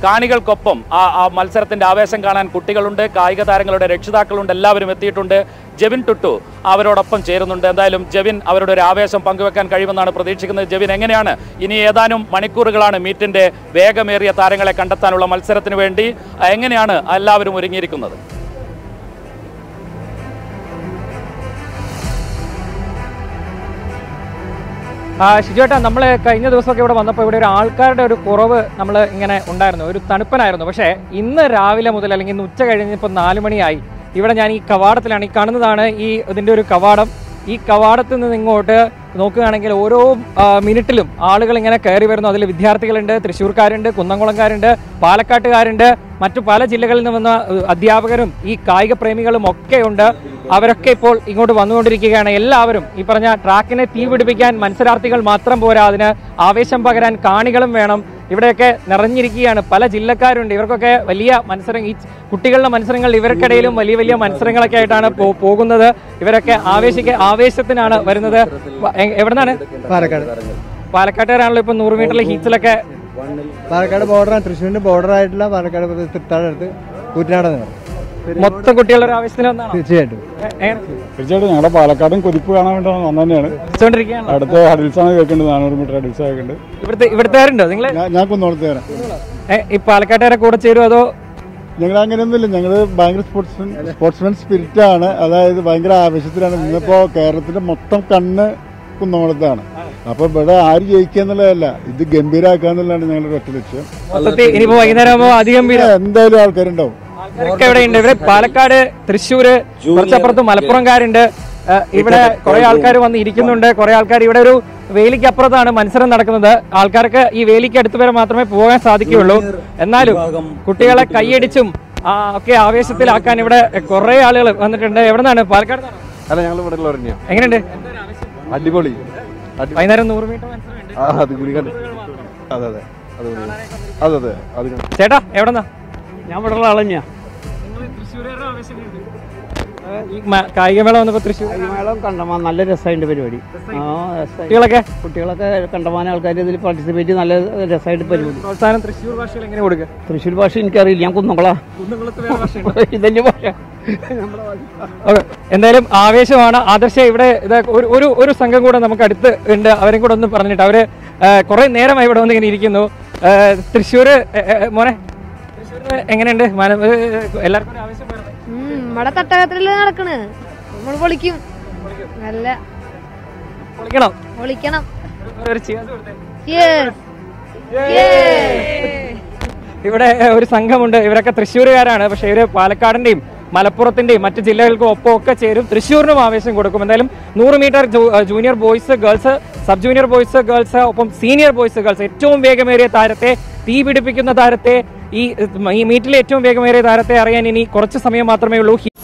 കാണികൾക്കൊപ്പം ആ ആ മത്സരത്തിന്റെ ആവേശം കാണാൻ കുട്ടികളുണ്ട് കായിക താരങ്ങളുടെ രക്ഷിതാക്കളുണ്ട് എല്ലാവരും എത്തിയിട്ടുണ്ട് ജെവിൻ ടുട്ടു അവരോടൊപ്പം ചേരുന്നുണ്ട് എന്തായാലും ജെവിൻ അവരുടെ ഒരു ആവേശം പങ്കുവെക്കാൻ കഴിയുമെന്നാണ് പ്രതീക്ഷിക്കുന്നത് ജെവിൻ എങ്ങനെയാണ് ഇനി ഏതാനും മണിക്കൂറുകളാണ് മീറ്റിന്റെ വേഗമേറിയ താരങ്ങളെ കണ്ടെത്താനുള്ള മത്സരത്തിന് വേണ്ടി എങ്ങനെയാണ് എല്ലാവരും ഒരുങ്ങിയിരിക്കുന്നത് ആ ഷിജുവേട്ടാ നമ്മൾ കഴിഞ്ഞ ദിവസമൊക്കെ ഇവിടെ വന്നപ്പോൾ ഇവിടെ ഒരു ആൾക്കാരുടെ ഒരു കുറവ് നമ്മൾ ഇങ്ങനെ ഉണ്ടായിരുന്നു ഒരു തണുപ്പനായിരുന്നു പക്ഷേ ഇന്ന് രാവിലെ മുതൽ അല്ലെങ്കിൽ ഇന്ന് ഉച്ച കഴിഞ്ഞപ്പോൾ നാല് മണിയായി ഇവിടെ ഞാൻ ഈ കവാടത്തിലാണ് ഈ കാണുന്നതാണ് ഈ ഇതിൻ്റെ ഒരു കവാടം ഈ കവാടത്തിൽ നിന്ന് ഇങ്ങോട്ട് നോക്കുകയാണെങ്കിൽ ഓരോ ആ, മിനിറ്റിലും ആളുകൾ ഇങ്ങനെ കയറി വരുന്നു അതിൽ വിദ്യാർത്ഥികളുണ്ട് തൃശ്ശൂർക്കാരുണ്ട് കുന്നംകുളംകാരുണ്ട് പാലക്കാട്ടുകാരുണ്ട് മറ്റു പല ജില്ലകളിൽ നിന്ന് വന്ന ഏഹ്, അധ്യാപകരും ഈ കായിക പ്രേമികളും ഒക്കെ ഉണ്ട് അവരൊക്കെ ഇപ്പോൾ ഇങ്ങോട്ട് വന്നുകൊണ്ടിരിക്കുകയാണ് എല്ലാവരും ഈ പറഞ്ഞ ട്രാക്കിനെ തീ പിടിപ്പിക്കാൻ മത്സരാർത്ഥികൾ മാത്രം പോരാ അതിന് ആവേശം പകരാൻ കാണികളും വേണം ഇവിടെയൊക്കെ നിറഞ്ഞിരിക്കുകയാണ് പല ജില്ലക്കാരുണ്ട് ഇവർക്കൊക്കെ വലിയ മത്സരം ഈ കുട്ടികളുടെ മത്സരങ്ങൾ ഇവർക്കിടയിലും വലിയ വലിയ മത്സരങ്ങളൊക്കെ ആയിട്ടാണ് പോ- പോകുന്നത് ഇവരൊക്കെ ആവേശിക്ക ആവേശത്തിനാണ് വരുന്നത് എ- എവിടുന്നാണ് പാലക്കാട് പാലക്കാട്ടുകാരാണല്ലോ ഇപ്പൊ നൂറ് മീറ്ററിൽ ഹീറ്റ്സിലൊക്കെ പാലക്കാട് ബോർഡറാണ് തൃശ്ശൂരിന്റെ ബോർഡർ ആയിട്ടുള്ള പാലക്കാട് തൃത്താട് അടുത്ത് കൂറ്റനാടെന്ന് പറയും മൊത്തം കുട്ടികളുടെ ഒരു ആവേശത്തിന് ഒന്നാണ് തീർച്ചയായിട്ടും തീർച്ചയായിട്ടും ഞങ്ങളുടെ പാലക്കാടും കൊതിപ്പ് കാണാൻ വേണ്ടി വന്നു തന്നെയാണ് വെച്ചുകൊണ്ടിരിക്കുകയാണ് അടുത്ത ഹഡിൽസാണ് കേൾക്കേണ്ടത് നാനൂറ് മീറ്റർ ഹഡിൽസ് കേൾക്കുന്നുണ്ട് ഇവിടുത്തെ ഇവിടുത്തെ നിങ്ങൾ ഞാൻ ഞാൻ കുന്നോളത്ത് തരാം ഈ പാലക്കാട്ടുകാരെ കൂടെ ചേരുമോ അതോ ഞങ്ങൾ അങ്ങനെയൊന്നുമില്ല ഞങ്ങൾ ഭയങ്കര സ്പോർട്സ്മാൻ സ്പോർട്സ്മാൻ സ്പിരിറ്റ് ആണ് അതായത് ഭയങ്കര ആവേശത്തിലാണ് ഇന്നിപ്പോ കേരളത്തിന്റെ മൊത്തം കണ്ണ് കുന്നോളത്താണ് അപ്പൊ ഇവിടെ ആര് ജയിക്കുക എന്നുള്ളതല്ല ഇത് ഗംഭീരാക്കുക എന്നുള്ളതാണ് ഞങ്ങളുടെ ഒറ്റ ലക്ഷ്യം മൊത്തത്തിൽ ഇനിയിപ്പോ വൈകുന്നേരം ആകുമ്പോൾ അധികം പേര് എന്തായാലും ആൾക്കാരുണ്ടാവും ആൾക്കാരൊക്കെ ഇവിടെ ഉണ്ട് ഇവിടെ പാലക്കാട് തൃശ്ശൂര് കുറച്ചപ്പുറത്ത് മലപ്പുറംകാരുണ്ട് ഏ, ഇവിടെ കുറെ ആൾക്കാർ വന്ന് ഇരിക്കുന്നുണ്ട് കുറെ ആൾക്കാർ ഇവിടെ ഒരു വേലിക്ക് അപ്പുറത്താണ് മത്സരം നടക്കുന്നത് ആൾക്കാർക്ക് ഈ വേലിക്ക് അടുത്ത് വരെ മാത്രമേ പോകാൻ സാധിക്കുകയുള്ളൂ എന്നാലും കുട്ടികളെ കൈയടിച്ചും ആ, ഒക്കെ ആവേശത്തിലാക്കാൻ ഇവിടെ കുറെ ആളുകൾ വന്നിട്ടുണ്ട് എവിടെ നിന്നാണ് പാലക്കാട് അല്ല ഞങ്ങൾ ഇവിടെ ഉള്ള പറഞ്ഞ എങ്ങനെയുണ്ട് അടിപൊളി വൈകുന്നേരം നൂറ് മീറ്റർ മത്സരമുണ്ട് ആ അത് കൂടി കണ്ടു അതെ അതെ അത് കൂടി അതെ അതെ അത് കണ്ടു ചേട്ടാ എവിടെന്നാ ഞാൻ ഇവിടെ ഉള്ള ആളഞ്ഞാ ഈ മ- കായികമേള വന്നപ്പോ തൃശ്ശൂർ മേളം കണ്ടമാൻ നല്ല രസമായിട്ട് പരിപാടി ആ രസമായി കുട്ടികളൊക്കെ കുട്ടികളൊക്കെ കണ്ടമാനം ആൾക്കാർ ഇതിൽ പാർട്ടിസിപ്പേറ്റ് നല്ല രസമായിട്ട് പരിപാടി പ്രോത്സാഹനം തൃശ്ശൂർ ഭാഷയിൽ എങ്ങനെ കൊടുക്കുക തൃശ്ശൂർ ഭാഷ എനിക്കറിയില്ല ഞാൻ കുന്നോളാ ഇതന്നെ ഭാഷ ഓക്കെ എന്തായാലും ആവേശമാണ് ആദർശ ഇവിടെ ഇത് ഒരു ഒരു ഒരു സംഘം കൂടെ നമുക്ക് അടുത്ത് ഉണ്ട് അവരും കൂടെ ഒന്ന് പറഞ്ഞിട്ട് അവര് കുറെ നേരമായി ഇവിടെ വന്ന് ഇങ്ങനെ ഇരിക്കുന്നു ആ, തൃശ്ശൂര് ഏ, ഏ, മോനെ തൃശ്ശൂര് എങ്ങനെയുണ്ട് മന- ഏ, എല്ലാവർക്കും ഒരു ആവേശം വേണം. ഉം, നമ്മടെ തട്ടകത്തിലല്ലേ നടക്കണ് നമ്മൾ പൊളിക്കും നല്ല പൊളിക്കണം പൊളിക്കണം ഒരു- ഒരു cheers കൊടുത്തേ. Cheers. ഇവിടെ ഒരു സംഘമുണ്ട് ഇവരൊക്കെ തൃശ്ശൂരുകാരാണ് പക്ഷേ ഇവര് പാലക്കാടിന്റെയും മലപ്പുറത്തിന്റെയും മറ്റ് ജില്ലകൾക്കും ഒപ്പം ഒക്കെ ചേരും തൃശ്ശൂരിനും ആവേശം കൊടുക്കും എന്തായാലും നൂറ് metre junior boys girls sub junior boys girls ഒപ്പം സീനിയർ ബോയ്സ് ഗേൾസ് ഏറ്റവും വേഗമേറിയ താരത്തെ തീ പിടിപ്പിക്കുന്ന താരത്തെ ഈ ഈ മീറ്റിലെ ഏറ്റവും വേഗമേറിയ താരത്തെ അറിയാൻ ഇനി കുറച്ച് സമയം മാത്രമേ ഉള്ളൂ